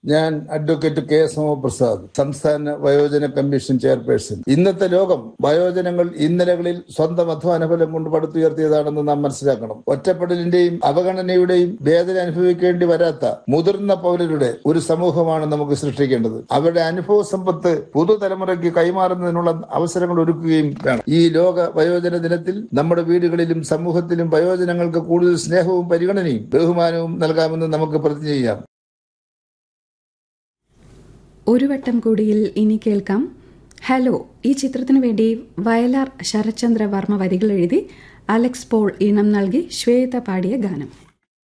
ഞാൻ advocate K S Prasad സംസ്ഥാന വയോജന കമ്മീഷൻ ചെയർപേഴ്സൺ ഇന്നത്തെ ലോകം വയോജനങ്ങൾ ഇന്നലകളിൽ സ്വന്തം അധ്വാനഫലം കൊണ്ട് പടുത്തുയർത്തിയതാണെന്ന് നാം മനസ്സിലാക്കണം ഒറ്റപ്പെടലിന്റെയും അവഗണനയുടെയും വേദന അനുഭവിക്കേണ്ടി വരാത്ത മുതിർന്ന പൗരരുടെ ഒരു സമൂഹമാണ് നമുക്ക് സൃഷ്ടിക്കേണ്ടത് അവരുടെ അനുഭവ സമ്പത്ത് പുതുതലമുറയ്ക്ക് കൈമാറുന്നതിനുള്ള അവസരങ്ങൾ ഒരുക്കുകയും വേണം ഈ ലോക വയോജന ദിനത്തിൽ നമ്മുടെ വീടുകളിലും സമൂഹത്തിലും വയോജനങ്ങൾക്ക് കൂടുതൽ സ്നേഹവും പരിഗണനയും ബഹുമാനവും നൽകാമെന്ന് നമുക്ക് പ്രതിജ്ഞ ചെയ്യാം ഒരു വട്ടം കൂടിയിൽ ഇനി കേൾക്കാം ഹലോ ഈ ചിത്രത്തിനു വേണ്ടി വയലാർ ശരത്ചന്ദ്ര വർമ്മ വരികൾ എഴുതി അലക്സ് പോൾ ഈണം നൽകി ശ്വേത പാടിയ ഗാനം